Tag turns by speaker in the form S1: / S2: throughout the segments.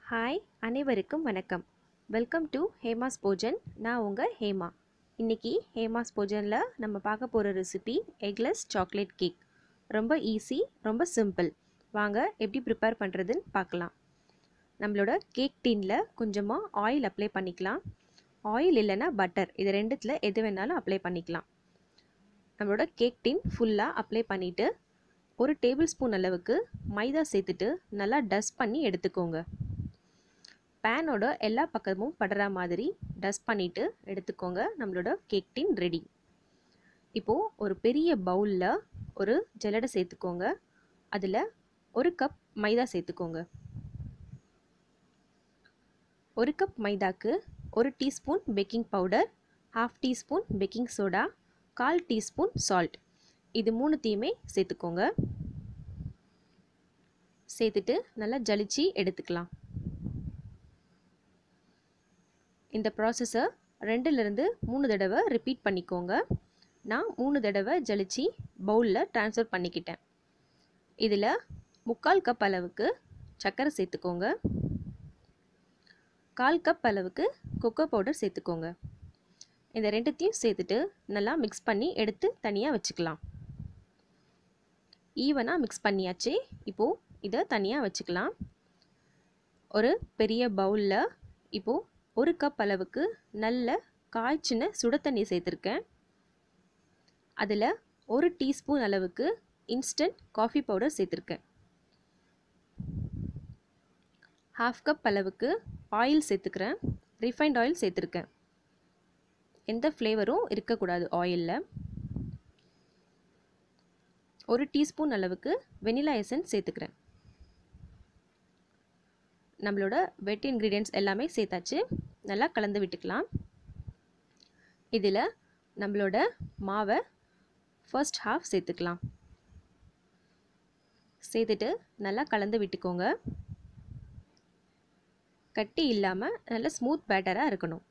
S1: hi அனைவருக்கும் வணக்கம் welcome to Hema's Bhojan நான் உங்கள் ஹேமா இன்றைக்கி ஹேமாஸ் போஜனில் நம்ம பார்க்க போகிற ரெசிபி எக்லெஸ் சாக்லேட் கேக் ரொம்ப ஈஸி ரொம்ப சிம்பிள் வாங்க எப்படி ப்ரிப்பேர் பண்ணுறதுன்னு பார்க்கலாம் நம்மளோட கேக் டீனில் கொஞ்சமாக ஆயில் அப்ளை பண்ணிக்கலாம் ஆயில் இல்லைன்னா பட்டர் இது ரெண்டுத்தில் எது வேணாலும் அப்ளை பண்ணிக்கலாம் நம்மளோட கேக் டீன் ஃபுல்லாக அப்ளை பண்ணிவிட்டு ஒரு டேபிள் ஸ்பூன் அளவுக்கு மைதா சேர்த்துட்டு நல்லா டஸ்ட் பண்ணி எடுத்துக்கோங்க பேனோட எல்லா பக்கமும் படுற மாதிரி டஸ்ட் பண்ணிவிட்டு எடுத்துக்கோங்க நம்மளோட கேக் டீன் ரெடி இப்போது ஒரு பெரிய பவுலில் ஒரு ஜல்லடை சேர்த்துக்கோங்க அதில் ஒரு கப் மைதா சேர்த்துக்கோங்க ஒரு கப் மைதாக்கு ஒரு teaspoon baking powder half teaspoon baking soda கால் டீஸ்பூன் சால்ட் இது மூணுத்தையுமே சேர்த்துக்கோங்க சேர்த்துட்டு நல்லா ஜலிச்சு எடுத்துக்கலாம் இந்த ப்ராசஸை ரெண்டுலேருந்து மூணு தடவை ரிப்பீட் பண்ணிக்கோங்க நான் மூணு தடவை ஜலிச்சு பவுலில் ட்ரான்ஸ்ஃபர் பண்ணிக்கிட்டேன் இதில் முக்கால் கப் அளவுக்கு சர்க்கரை சேர்த்துக்கோங்க கால் கப் அளவுக்கு கொக்கோ பவுடர் சேர்த்துக்கோங்க இந்த ரெண்டுத்தையும் சேர்த்துட்டு நல்லா மிக்ஸ் பண்ணி எடுத்து தனியாக வச்சுக்கலாம் ஈவனாக மிக்ஸ் பண்ணியாச்சு இப்போது இதை தனியாக வச்சுக்கலாம் ஒரு பெரிய பவுலில் இப்போது ஒரு கப் அளவுக்கு நல்ல காய்ச்சின சுட தண்ணி சேர்த்துருக்கேன் அதில் ஒரு டீஸ்பூன் அளவுக்கு இன்ஸ்டன்ட் காஃபி பவுடர் சேர்த்துருக்கேன் ஹாஃப் கப் அளவுக்கு ஆயில் சேர்த்துக்கிறேன் ரிஃபைண்ட் ஆயில் சேர்த்துருக்கேன் எந்த ஃப்ளேவரும் இருக்கக்கூடாது ஆயிலில் ஒரு டீஸ்பூன் அளவுக்கு வெனிலா எசன்ஸ் சேர்த்துக்கிறேன் நம்மளோட வெட் இன்க்ரீடியன்ட்ஸ் எல்லாமே சேர்த்தாச்சு நல்லா கலந்து விட்டுக்கலாம் இதில் நம்மளோட மாவை ஃபர்ஸ்ட் ஹாஃப் சேர்த்துக்கலாம் சேர்த்துட்டு நல்லா கலந்து விட்டுக்கோங்க கட்டி இல்லாமல் நல்ல ஸ்மூத் பேட்டராக இருக்கணும்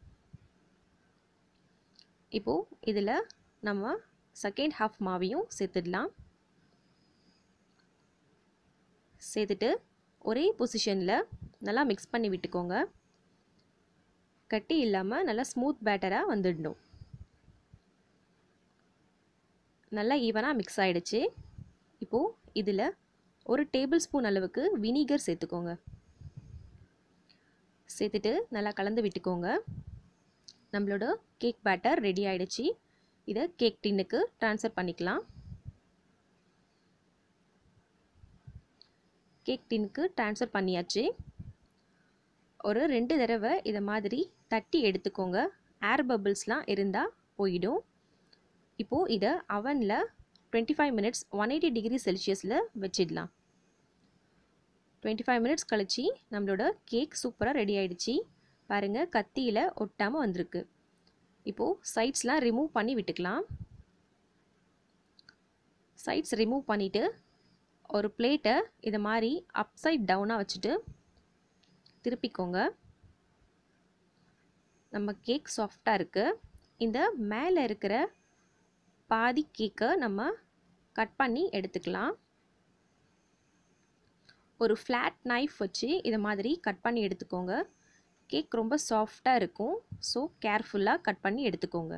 S1: இப்போது இதில் நம்ம செகண்ட் ஹாஃப் மாவையும் சேர்த்துடலாம் சேர்த்துட்டு ஒரே பொசிஷனில் நல்லா மிக்ஸ் பண்ணி விட்டுக்கோங்க கட்டி இல்லாமல் நல்லா ஸ்மூத் பேட்டராக வந்துடணும் நல்லா ஈவனாக மிக்ஸ் ஆகிடுச்சு இப்போது இதில் ஒரு டேபிள் ஸ்பூன் அளவுக்கு வினிகர் சேர்த்துக்கோங்க சேர்த்துட்டு நல்லா கலந்து விட்டுக்கோங்க நம்மளோட கேக் பேட்டர் ரெடி ஆகிடுச்சு இதை கேக் டின்னுக்கு ட்ரான்ஸ்ஃபர் பண்ணிக்கலாம் கேக் டின்னுக்கு ட்ரான்ஸ்ஃபர் பண்ணியாச்சு ஒரு ரெண்டு தடவை இதை மாதிரி தட்டி எடுத்துக்கோங்க ஏர் பபிள்ஸ்லாம் இருந்தால் போயிடும் இப்போது இதை அவனில் twenty five minutes one eighty degree செல்சியஸில் வச்சிடலாம் டுவெண்ட்டி ஃபைவ் மினிட்ஸ் கழித்து நம்மளோட கேக் சூப்பராக ரெடி ஆகிடுச்சு பாருங்கள் கத்தியில் ஒட்டாமல் வந்திருக்கு இப்போது சைட்ஸ்லாம் ரிமூவ் பண்ணி விட்டுக்கலாம் சைட்ஸ் ரிமூவ் பண்ணிவிட்டு ஒரு பிளேட்டை இதை மாதிரி அப்சைட் டவுனாக வச்சுட்டு திருப்பிக்கோங்க நம்ம கேக் சாஃப்டாக இருக்குது இந்த மேலே இருக்கிற பாதி கேக்கை நம்ம கட் பண்ணி எடுத்துக்கலாம் ஒரு ஃப்ளாட் நைஃப் வச்சு இதை மாதிரி கட் பண்ணி எடுத்துக்கோங்க கேக் ரொம்ப சாஃப்டாக இருக்கும் ஸோ கேர்ஃபுல்லாக கட் பண்ணி எடுத்துக்கோங்க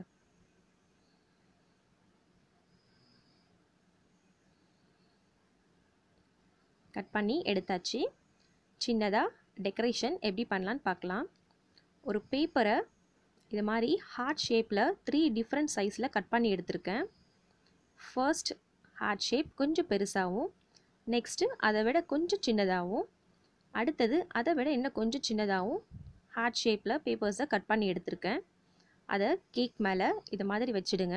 S1: கட் பண்ணி எடுத்தாச்சு சின்னதாக டெக்கரேஷன் எப்படி பண்ணலான்னு பார்க்கலாம் ஒரு பேப்பரை இது மாதிரி ஹார்ட் ஷேப்பில் த்ரீ டிஃப்ரெண்ட் சைஸில் கட் பண்ணி எடுத்திருக்கேன் ஃபர்ஸ்ட் ஹார்ட் ஷேப் கொஞ்சம் பெருசாகவும் நெக்ஸ்ட்டு அதை விட கொஞ்சம் சின்னதாகவும் அடுத்தது அதை விட இன்னும் கொஞ்சம் சின்னதாகவும் ஹார்ட் ஷேப்பில் பேப்பர்ஸை கட் பண்ணி எடுத்திருக்கேன் அதை கேக் மேலே இது மாதிரி வச்சுடுங்க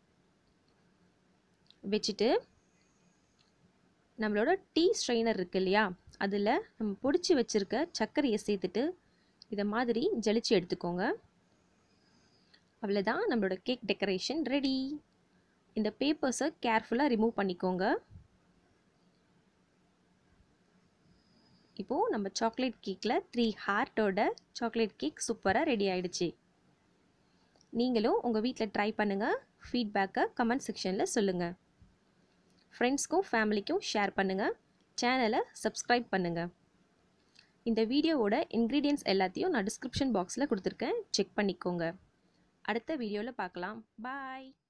S1: வச்சுட்டு நம்மளோட டீ ஸ்ட்ரெயினர் இருக்கு இல்லையா அதில் நம்ம பிடிச்சி வச்சுருக்க சர்க்கரையை சேர்த்துட்டு இதை மாதிரி ஜலிச்சு எடுத்துக்கோங்க அவ்வளோதான் நம்மளோட கேக் டெக்கரேஷன் ரெடி இந்த பேப்பர்ஸை கேர்ஃபுல்லாக ரிமூவ் பண்ணிக்கோங்க இப்போது நம்ம சாக்லேட் கேக்கில் த்ரீ ஹார்ட்டோட சாக்லேட் கேக் சூப்பராக ரெடி ஆகிடுச்சு நீங்களும் உங்கள் வீட்டில் ட்ரை பண்ணுங்கள் ஃபீட்பேக்கை கமெண்ட் செக்ஷனில் சொல்லுங்கள் ஃப்ரெண்ட்ஸ்க்கும் ஃபேமிலிக்கும் ஷேர் பண்ணுங்கள் சேனலை சப்ஸ்கிரைப் பண்ணுங்கள் இந்த வீடியோவோட இன்க்ரீடியன்ஸ் எல்லாத்தையும் நான் டிஸ்கிரிப்ஷன் பாக்ஸில் கொடுத்துருக்கேன் செக் பண்ணிக்கோங்க அடுத்த வீடியோவில் பார்க்கலாம் பாய்